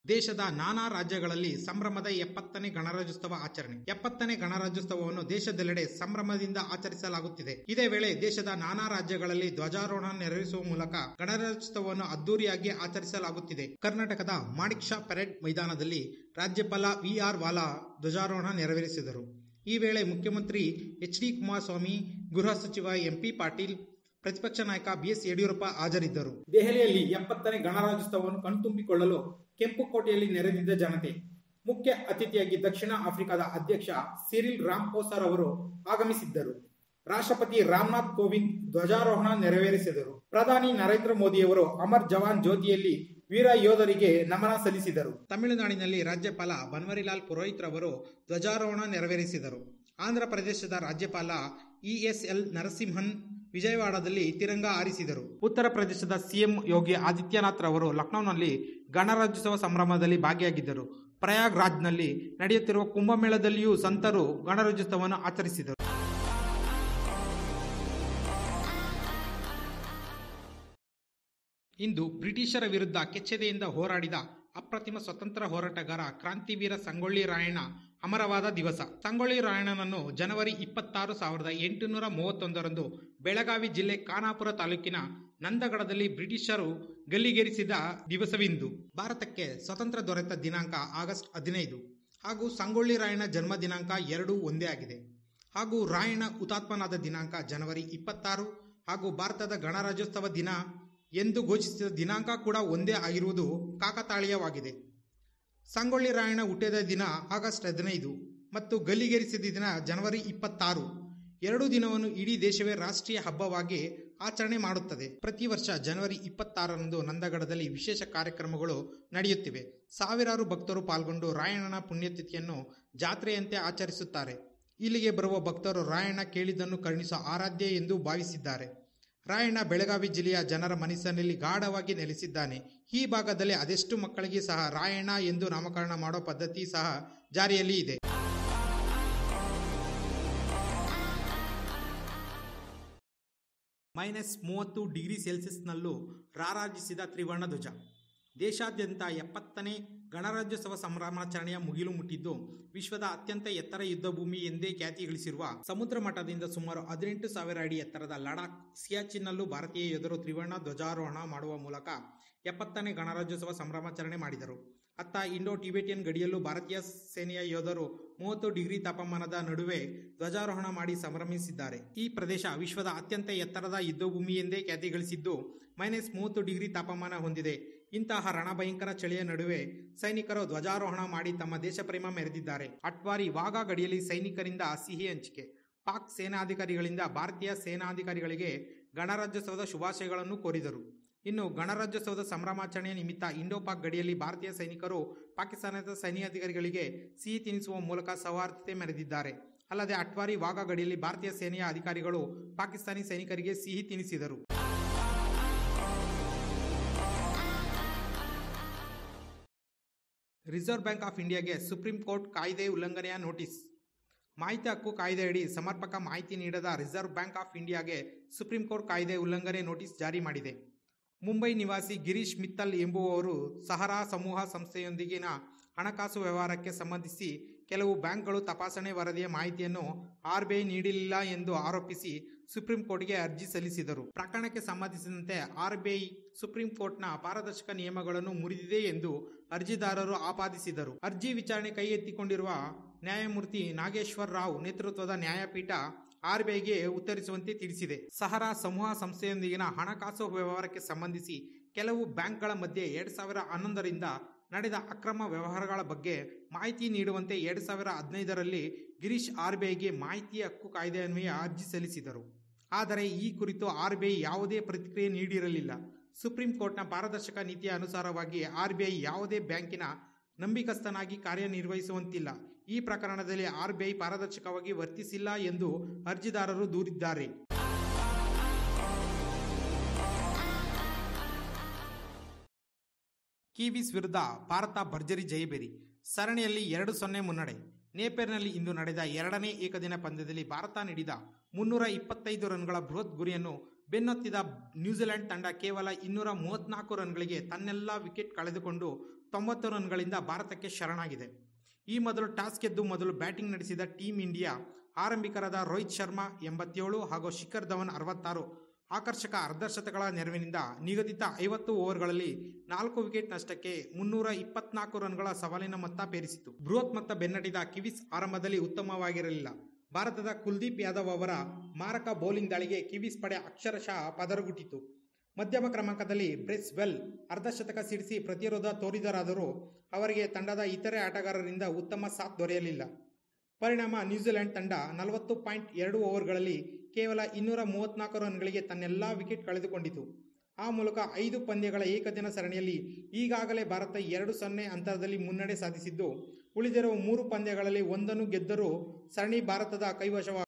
ದೇಶದ ನಾನಾ ರಾಜ್ಯಗಳಲ್ಲಿ ಸಂಭ್ರಮದ ಎಪ್ಪತ್ತನೇ ಗಣರಾಜ್ಯೋತ್ಸವ ಆಚರಣೆ ಎಪ್ಪತ್ತನೇ ಗಣರಾಜ್ಯೋತ್ಸವವನ್ನು ದೇಶದೆಲ್ಲೆಡೆ ಸಂಭ್ರಮದಿಂದ ಆಚರಿಸಲಾಗುತ್ತಿದೆ ಇದೇ ವೇಳೆ ದೇಶದ ನಾನಾ ರಾಜ್ಯಗಳಲ್ಲಿ ಧ್ವಜಾರೋಹಣ ನೆರವೇರಿಸುವ ಮೂಲಕ ಗಣರಾಜ್ಯೋತ್ಸವವನ್ನು ಅದ್ದೂರಿಯಾಗಿ ಆಚರಿಸಲಾಗುತ್ತಿದೆ ಕರ್ನಾಟಕದ ಮಾಣಿಕ್ ಶಾ ಪರೇಡ್ ಮೈದಾನದಲ್ಲಿ ರಾಜ್ಯಪಾಲ ವಿ ಆರ್ ವಾಲಾ ಧ್ವಜಾರೋಹಣ ನೆರವೇರಿಸಿದರು ಈ ವೇಳೆ ಮುಖ್ಯಮಂತ್ರಿ ಎಚ್ ಡಿ ಕುಮಾರಸ್ವಾಮಿ ಗೃಹ ಸಚಿವ ಎಂಪಿ ಪಾಟೀಲ್ ಪ್ರತಿಪಕ್ಷ ನಾಯಕ ಬಿಎಸ್ ಯಡಿಯೂರಪ್ಪ ಹಾಜರಿದ್ದರು ದೆಹಲಿಯಲ್ಲಿ ಎಪ್ಪತ್ತನೇ ಗಣರಾಜ್ಯೋತ್ಸವವನ್ನು ಕಣ್ತುಂಬಿಕೊಳ್ಳಲು ಕೆಂಪುಕೋಟೆಯಲ್ಲಿ ನೆರೆದಿದ್ದ ಜನತೆ ಮುಖ್ಯ ಅತಿಥಿಯಾಗಿ ದಕ್ಷಿಣ ಆಫ್ರಿಕಾದ ಅಧ್ಯಕ್ಷ ಸಿರಿಲ್ ರಾಮ್ಪೋಸರ್ ಅವರು ಆಗಮಿಸಿದ್ದರು ರಾಷ್ಟ್ರಪತಿ ರಾಮನಾಥ್ ಕೋವಿಂದ್ ಧ್ವಜಾರೋಹಣ ನೆರವೇರಿಸಿದರು ಪ್ರಧಾನಿ ನರೇಂದ್ರ ಮೋದಿಯವರು ಅಮರ್ ಜವಾನ್ ಜ್ಯೋತಿಯಲ್ಲಿ ವೀರ ಯೋಧರಿಗೆ ನಮನ ಸಲ್ಲಿಸಿದರು ತಮಿಳುನಾಡಿನಲ್ಲಿ ರಾಜ್ಯಪಾಲ ಬನ್ವರಿಲಾಲ್ ಪುರೋಹಿತ್ ರವರು ಧ್ವಜಾರೋಹಣ ನೆರವೇರಿಸಿದರು ಆಂಧ್ರ ಪ್ರದೇಶದ ರಾಜ್ಯಪಾಲ ಇಎಸ್ಎಲ್ ನರಸಿಂಹನ್ ವಿಜಯವಾಡದಲ್ಲಿ ತಿರಂಗ ಹಾರಿಸಿದರು ಉತ್ತರ ಪ್ರದೇಶದ ಸಿಎಂ ಯೋಗಿ ಆದಿತ್ಯನಾಥ್ ರವರು ಲಕ್ನೋನಲ್ಲಿ ಗಣರಾಜ್ಯೋತ್ಸವ ಸಂಭ್ರಮದಲ್ಲಿ ಭಾಗಿಯಾಗಿದ್ದರು ಪ್ರಯಾಗ್ ರಾಜ್ನಲ್ಲಿ ನಡೆಯುತ್ತಿರುವ ಕುಂಭಮೇಳದಲ್ಲಿಯೂ ಸಂತರು ಗಣರಾಜ್ಯೋತ್ಸವವನ್ನು ಆಚರಿಸಿದರು ಇಂದು ಬ್ರಿಟಿಷರ ವಿರುದ್ಧ ಕೆಚ್ಚೆದೆಯಿಂದ ಹೋರಾಡಿದ ಅಪ್ರತಿಮ ಸ್ವತಂತ್ರ ಹೋರಾಟಗಾರ ಕ್ರಾಂತಿವೀರ ಸಂಗೊಳ್ಳಿ ರಾಯಣ್ಣ ಅಮರವಾದ ದಿವಸ ಸಂಗೊಳ್ಳಿ ರಾಯಣ್ಣನನ್ನು ಜನವರಿ ಇಪ್ಪತ್ತಾರು ಸಾವಿರದ ಎಂಟುನೂರ ಮೂವತ್ತೊಂದರಂದು ಬೆಳಗಾವಿ ಜಿಲ್ಲೆ ಖಾನಾಪುರ ತಾಲೂಕಿನ ನಂದಗಡದಲ್ಲಿ ಬ್ರಿಟಿಷರು ಗಲ್ಲಿಗೇರಿಸಿದ ದಿವಸವಿಂದು ಭಾರತಕ್ಕೆ ಸ್ವತಂತ್ರ ದೊರೆತ ದಿನಾಂಕ ಆಗಸ್ಟ್ ಹದಿನೈದು ಹಾಗೂ ಸಂಗೊಳ್ಳಿ ರಾಯಣ್ಣ ಜನ್ಮ ದಿನಾಂಕ ಎರಡೂ ಒಂದೇ ಆಗಿದೆ ಹಾಗೂ ರಾಯಣ್ಣ ಹುತಾತ್ಮನಾದ ದಿನಾಂಕ ಜನವರಿ ಇಪ್ಪತ್ತಾರು ಹಾಗೂ ಭಾರತದ ಗಣರಾಜ್ಯೋತ್ಸವ ದಿನ ಎಂದು ಘೋಷಿಸಿದ ದಿನಾಂಕ ಕೂಡ ಒಂದೇ ಆಗಿರುವುದು ಕಾಕತಾಳೀಯವಾಗಿದೆ ಸಂಗೊಳ್ಳಿ ರಾಯಣ್ಣ ಹುಟ್ಟಿದ ದಿನ ಆಗಸ್ಟ್ ಹದಿನೈದು ಮತ್ತು ಗಲ್ಲಿಗೇರಿಸಿದ ದಿನ ಜನವರಿ ಇಪ್ಪತ್ತಾರು ಎರಡು ದಿನವನ್ನು ಇಡೀ ದೇಶವೇ ರಾಷ್ಟ್ರೀಯ ಹಬ್ಬವಾಗಿ ಆಚರಣೆ ಮಾಡುತ್ತದೆ ಪ್ರತಿ ವರ್ಷ ಜನವರಿ ಇಪ್ಪತ್ತಾರರಂದು ನಂದಗಡದಲ್ಲಿ ವಿಶೇಷ ಕಾರ್ಯಕ್ರಮಗಳು ನಡೆಯುತ್ತಿವೆ ಸಾವಿರಾರು ಭಕ್ತರು ಪಾಲ್ಗೊಂಡು ರಾಯಣ್ಣನ ಪುಣ್ಯತಿಥಿಯನ್ನು ಜಾತ್ರೆಯಂತೆ ಆಚರಿಸುತ್ತಾರೆ ಇಲ್ಲಿಗೆ ಬರುವ ಭಕ್ತರು ರಾಯಣ್ಣ ಕೇಳಿದ್ದನ್ನು ಕರುಣಿಸುವ ಆರಾಧ್ಯ ಎಂದು ಭಾವಿಸಿದ್ದಾರೆ ರಾಯಣ್ಣ ಬೆಳಗಾವಿ ಜಿಲ್ಲೆಯ ಜನರ ಮನಸ್ಸಿನಲ್ಲಿ ಗಾಢವಾಗಿ ನೆಲೆಸಿದ್ದಾನೆ ಈ ಭಾಗದಲ್ಲಿ ಅದೆಷ್ಟು ಮಕ್ಕಳಿಗೆ ಸಹ ರಾಯಣ್ಣ ಎಂದು ನಾಮಕರಣ ಮಾಡೋ ಪದ್ಧತಿ ಸಹ ಜಾರಿಯಲ್ಲಿ ಇದೆ ಮೈನಸ್ ಮೂವತ್ತು ಡಿಗ್ರಿ ಸೆಲ್ಸಿಯಸ್ನಲ್ಲೂ ರಾರಾಜಿಸಿದ ತ್ರಿವರ್ಣ ಧ್ವಜ ದೇಶಾದ್ಯಂತ ಎಪ್ಪತ್ತನೇ ಗಣರಾಜ್ಯೋತ್ಸವ ಸಂಭ್ರಮಾಚರಣೆಯ ಮುಗಿಲು ಮುಟ್ಟಿದ್ದು ವಿಶ್ವದ ಅತ್ಯಂತ ಎತ್ತರ ಯುದ್ಧ ಭೂಮಿ ಎಂದೇ ಖ್ಯಾತಿ ಗಳಿಸಿರುವ ಸಮುದ್ರ ಮಟ್ಟದಿಂದ ಸುಮಾರು ಹದಿನೆಂಟು ಸಾವಿರ ಅಡಿ ಎತ್ತರದ ಲಡಾಖ್ ಸಿಯಾಚಿನ್ನಲ್ಲೂ ಭಾರತೀಯ ಯೋಧರು ತ್ರಿವರ್ಣ ಧ್ವಜಾರೋಹಣ ಮಾಡುವ ಮೂಲಕ ಎಪ್ಪತ್ತನೇ ಗಣರಾಜ್ಯೋತ್ಸವ ಸಂಭ್ರಮಾಚರಣೆ ಮಾಡಿದರು ಅತ್ತ ಇಂಡೋ ಟಿಬೆಟಿಯನ್ ಗಡಿಯಲ್ಲೂ ಭಾರತೀಯ ಸೇನೆಯ ಯೋಧರು ಮೂವತ್ತು ಡಿಗ್ರಿ ತಾಪಮಾನದ ನಡುವೆ ಧ್ವಜಾರೋಹಣ ಮಾಡಿ ಸಂಭ್ರಮಿಸಿದ್ದಾರೆ ಈ ಪ್ರದೇಶ ವಿಶ್ವದ ಅತ್ಯಂತ ಎತ್ತರದ ಯುದ್ಧಭೂಮಿ ಎಂದೇ ಖ್ಯಾತಿ ಗಳಿಸಿದ್ದು ಮೈನಸ್ ಮೂವತ್ತು ಡಿಗ್ರಿ ತಾಪಮಾನ ಹೊಂದಿದೆ ಇಂತಹ ರಣಭಯಂಕರ ಚಳಿಯ ನಡುವೆ ಸೈನಿಕರು ಧ್ವಜಾರೋಹಣ ಮಾಡಿ ತಮ್ಮ ದೇಶ ಪ್ರೇಮ ಮೆರೆದಿದ್ದಾರೆ ಅಟ್ವಾರಿ ವಾಘಾ ಗಡಿಯಲ್ಲಿ ಸೈನಿಕರಿಂದ ಸಿಹಿ ಹಂಚಿಕೆ ಪಾಕ್ ಸೇನಾಧಿಕಾರಿಗಳಿಂದ ಭಾರತೀಯ ಸೇನಾಧಿಕಾರಿಗಳಿಗೆ ಗಣರಾಜ್ಯೋತ್ಸವದ ಶುಭಾಶಯಗಳನ್ನು ಕೋರಿದರು ಇನ್ನು ಗಣರಾಜ್ಯೋತ್ಸವದ ಸಂಭ್ರಮಾಚರಣೆಯ ನಿಮಿತ್ತ ಇಂಡೋ ಪಾಕ್ ಗಡಿಯಲ್ಲಿ ಭಾರತೀಯ ಸೈನಿಕರು ಪಾಕಿಸ್ತಾನದ ಸೈನ್ಯಾಧಿಕಾರಿಗಳಿಗೆ ಸಿಹಿ ತಿನ್ನಿಸುವ ಮೂಲಕ ಸೌಹಾರ್ದತೆ ಮೆರೆದಿದ್ದಾರೆ ಅಲ್ಲದೆ ಅಟ್ವಾರಿ ವಾಘಾ ಗಡಿಯಲ್ಲಿ ಭಾರತೀಯ ಸೇನೆಯ ಅಧಿಕಾರಿಗಳು ಪಾಕಿಸ್ತಾನಿ ಸೈನಿಕರಿಗೆ ಸಿಹಿ ತಿನ್ನಿಸಿದರು ರಿಸರ್ವ್ ಬ್ಯಾಂಕ್ ಆಫ್ ಇಂಡಿಯಾಗೆ ಸುಪ್ರೀಂ ಕೋರ್ಟ್ ಕಾಯ್ದೆ ಉಲ್ಲಂಘನೆಯ ನೋಟಿಸ್ ಮಾಹಿತಿ ಹಕ್ಕು ಕಾಯ್ದೆಯಡಿ ಸಮರ್ಪಕ ಮಾಹಿತಿ ನೀಡದ ರಿಸರ್ವ್ ಬ್ಯಾಂಕ್ ಆಫ್ ಇಂಡಿಯಾಗೆ ಸುಪ್ರೀಂ ಕೋರ್ಟ್ ಕಾಯ್ದೆ ಉಲ್ಲಂಘನೆ ನೋಟಿಸ್ ಜಾರಿ ಮಾಡಿದೆ ಮುಂಬೈ ನಿವಾಸಿ ಗಿರೀಶ್ ಮಿತ್ತಲ್ ಎಂಬುವವರು ಸಹರಾ ಸಮೂಹ ಸಂಸ್ಥೆಯೊಂದಿಗಿನ ಹಣಕಾಸು ವ್ಯವಹಾರಕ್ಕೆ ಸಂಬಂಧಿಸಿ ಕೆಲವು ಬ್ಯಾಂಕ್ಗಳು ತಪಾಸಣೆ ವರದಿಯ ಮಾಹಿತಿಯನ್ನು ಆರ್ಬಿಐ ನೀಡಲಿಲ್ಲ ಎಂದು ಆರೋಪಿಸಿ ಸುಪ್ರೀಂ ಕೋರ್ಟ್ಗೆ ಅರ್ಜಿ ಸಲ್ಲಿಸಿದರು ಪ್ರಕರಣಕ್ಕೆ ಸಂಬಂಧಿಸಿದಂತೆ ಆರ್ಬಿಐ ಸುಪ್ರೀಂ ಕೋರ್ಟ್ನ ಪಾರದರ್ಶಕ ನಿಯಮಗಳನ್ನು ಮುರಿದಿದೆ ಎಂದು ಅರ್ಜಿದಾರರು ಆಪಾದಿಸಿದರು ಅರ್ಜಿ ವಿಚಾರಣೆ ಕೈ ಎತ್ತಿಕೊಂಡಿರುವ ನ್ಯಾಯಮೂರ್ತಿ ನಾಗೇಶ್ವರ್ ರಾವ್ ನೇತೃತ್ವದ ನ್ಯಾಯಪೀಠ ಆರ್ಬಿಐಗೆ ಉತ್ತರಿಸುವಂತೆ ತಿಳಿಸಿದೆ ಸಹರಾ ಸಮೂಹ ಸಂಸ್ಥೆಯೊಂದಿಗಿನ ಹಣಕಾಸು ವ್ಯವಹಾರಕ್ಕೆ ಸಂಬಂಧಿಸಿ ಕೆಲವು ಬ್ಯಾಂಕ್ಗಳ ಮಧ್ಯೆ ಎರಡ್ ಸಾವಿರ ಹನ್ನೊಂದರಿಂದ ನಡೆದ ಅಕ್ರಮ ವ್ಯವಹಾರಗಳ ಬಗ್ಗೆ ಮಾಹಿತಿ ನೀಡುವಂತೆ ಎರಡ್ ಸಾವಿರ ಹದಿನೈದರಲ್ಲಿ ಗಿರೀಶ್ ಆರ್ಬಿಐಗೆ ಮಾಹಿತಿ ಹಕ್ಕು ಕಾಯ್ದೆ ಅನ್ವಯ ಅರ್ಜಿ ಸಲ್ಲಿಸಿದರು ಆದರೆ ಈ ಕುರಿತು ಆರ್ಬಿಐ ಯಾವುದೇ ಪ್ರತಿಕ್ರಿಯೆ ನೀಡಿರಲಿಲ್ಲ ಸುಪ್ರೀಂ ಕೋರ್ಟ್ನ ಪಾರದರ್ಶಕ ನೀತಿಯ ಅನುಸಾರವಾಗಿ ಆರ್ಬಿಐ ಯಾವುದೇ ಬ್ಯಾಂಕಿನ ನಂಬಿಕಸ್ಥನಾಗಿ ಕಾರ್ಯನಿರ್ವಹಿಸುವಂತಿಲ್ಲ ಈ ಪ್ರಕರಣದಲ್ಲಿ ಆರ್ಬಿಐ ಪಾರದರ್ಶಕವಾಗಿ ವರ್ತಿಸಿಲ್ಲ ಎಂದು ಅರ್ಜಿದಾರರು ದೂರಿದ್ದಾರೆ ಕಿವೀಸ್ ವಿರುದ್ಧ ಭಾರತ ಭರ್ಜರಿ ಜಯಬೇರಿ ಸರಣಿಯಲ್ಲಿ ಎರಡು ಸೊನ್ನೆ ಮುನ್ನಡೆ ನೇಪೇರ್ನಲ್ಲಿ ಇಂದು ನಡೆದ ಎರಡನೇ ಏಕದಿನ ಪಂದ್ಯದಲ್ಲಿ ಭಾರತ ನೀಡಿದ ಮುನ್ನೂರ ಇಪ್ಪತ್ತೈದು ರನ್ಗಳ ಬೃಹತ್ ಗುರಿಯನ್ನು ಬೆನ್ನತ್ತಿದ ನ್ಯೂಜಿಲೆಂಡ್ ತಂಡ ಕೇವಲ ಇನ್ನೂರ ಮೂವತ್ನಾಲ್ಕು ರನ್ಗಳಿಗೆ ತನ್ನೆಲ್ಲ ವಿಕೆಟ್ ಕಳೆದುಕೊಂಡು ತೊಂಬತ್ತು ರನ್ಗಳಿಂದ ಭಾರತಕ್ಕೆ ಶರಣಾಗಿದೆ ಈ ಮೊದಲು ಟಾಸ್ ಗೆದ್ದು ಮೊದಲು ಬ್ಯಾಟಿಂಗ್ ನಡೆಸಿದ ಟೀಂ ಇಂಡಿಯಾ ಆರಂಭಿಕರಾದ ರೋಹಿತ್ ಶರ್ಮಾ ಎಂಬತ್ತೇಳು ಹಾಗೂ ಶಿಖರ್ ಧವನ್ ಅರವತ್ತಾರು ಆಕರ್ಷಕ ಅರ್ಧಶತಕಗಳ ನೆರವಿನಿಂದ ನಿಗದಿತ ಐವತ್ತು ಓವರ್ಗಳಲ್ಲಿ ನಾಲ್ಕು ವಿಕೆಟ್ ನಷ್ಟಕ್ಕೆ ಮುನ್ನೂರ ಇಪ್ಪತ್ನಾಲ್ಕು ರನ್ಗಳ ಸವಾಲಿನ ಮೊತ್ತ ಪೇರಿಸಿತು ಬೃಹತ್ ಮೊತ್ತ ಬೆನ್ನಟ್ಟಿದ ಕಿವೀಸ್ ಆರಂಭದಲ್ಲಿ ಉತ್ತಮವಾಗಿರಲಿಲ್ಲ ಭಾರತದ ಕುಲ್ದೀಪ್ ಯಾದವ್ ಅವರ ಮಾರಕ ಬೌಲಿಂಗ್ ದಾಳಿಗೆ ಕಿವೀಸ್ ಪಡೆ ಅಕ್ಷರಶಃ ಪದರಗುಟ್ಟಿತು ಮಧ್ಯಮ ಕ್ರಮಾಂಕದಲ್ಲಿ ಬ್ರೆಸ್ ವೆಲ್ ಅರ್ಧಶತಕ ಸಿಡಿಸಿ ಪ್ರತಿರೋಧ ತೋರಿದರಾದರೂ ಅವರಿಗೆ ತಂಡದ ಇತರೆ ಆಟಗಾರರಿಂದ ಉತ್ತಮ ಸಾಥ್ ದೊರೆಯಲಿಲ್ಲ ಪರಿಣಾಮ ನ್ಯೂಜಿಲೆಂಡ್ ತಂಡ ನಲವತ್ತು ಪಾಯಿಂಟ್ ಎರಡು ಓವರ್ಗಳಲ್ಲಿ ಕೇವಲ ಇನ್ನೂರ ಮೂವತ್ನಾಲ್ಕು ರನ್ಗಳಿಗೆ ತನ್ನೆಲ್ಲ ವಿಕೆಟ್ ಕಳೆದುಕೊಂಡಿತು ಆ ಮೂಲಕ ಐದು ಪಂದ್ಯಗಳ ಏಕದಿನ ಸರಣಿಯಲ್ಲಿ ಈಗಾಗಲೇ ಭಾರತ ಎರಡು ಸೊನ್ನೆ ಅಂತರದಲ್ಲಿ ಮುನ್ನಡೆ ಸಾಧಿಸಿದ್ದು ಉಳಿದಿರುವ ಮೂರು ಪಂದ್ಯಗಳಲ್ಲಿ ಒಂದನ್ನು ಗೆದ್ದರೂ ಸರಣಿ ಭಾರತದ ಕೈವಶವ